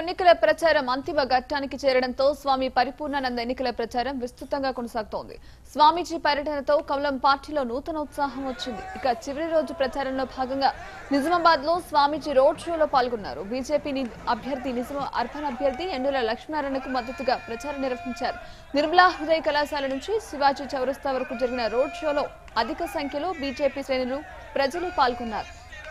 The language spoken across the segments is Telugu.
ఎన్నికల ప్రచారం అంతిమ ఘట్టానికి చేరడంతో స్వామి పరిపూర్ణానంద ఎన్నికల ప్రచారం విస్తృతంగా కొనసాగుతోంది స్వామీజీ పర్యటనతో కమలం పార్టీలో నూతన ఉత్సాహం వచ్చింది ఇక చివరి రోజు ప్రచారంలో భాగంగా నిజామాబాద్ లో స్వామీజీ రోడ్ షోలో పాల్గొన్నారు బీజేపీ ని- అభ్యర్థి నిజాం అర్బన్ అభ్యర్థి ఎండుల లక్ష్మీనారాయణకు మద్దతుగా ప్రచారం నిర్వహించారు నిర్మలా హృదయ కళాశాల నుంచి శివాజీ చౌరస్తా వరకు జరిగిన రోడ్ షోలో అధిక సంఖ్యలో బీజేపీ శ్రేణులు ప్రజలు పాల్గొన్నారు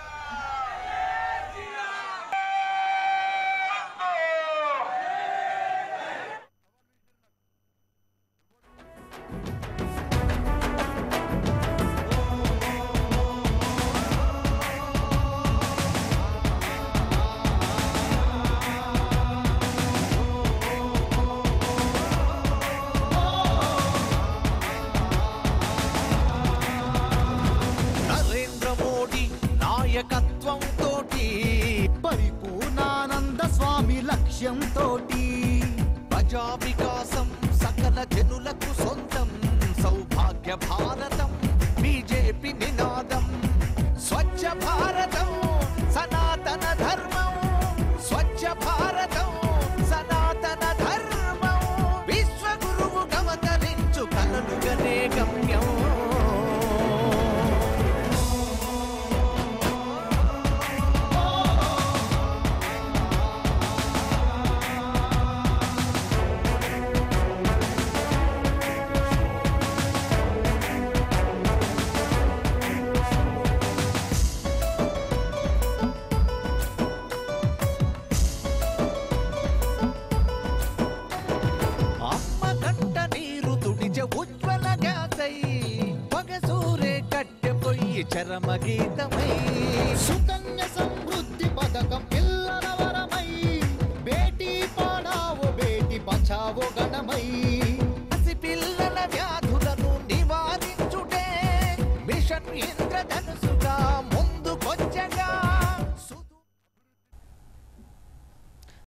నరేంద్ర మోడీ నాయకత్వం తోటి పరిపూర్ణానంద స్వామి లక్ష్యంతో ప్రజా వికాసం సకల జనులకు సొంతం సౌభాగ్య భారతం బీజేపీ నినాదం స్వచ్ఛ భారతం సనాతన ధర్మం స్వచ్ఛ భారతం సనాతన ధర్మం విశ్వగురువు గవతరించు కలలుగనే గమ్యం అమ్మ గంట నీరు తుడిచే ఉజ్వల జ్ఞాతై పగసూరే కట్టె పొయ్యి చరమ గీతమై సుకన్య సమృద్ధి పథకం పిల్లల వరమై బేటీ పడావో బేటీ బచావో గణమై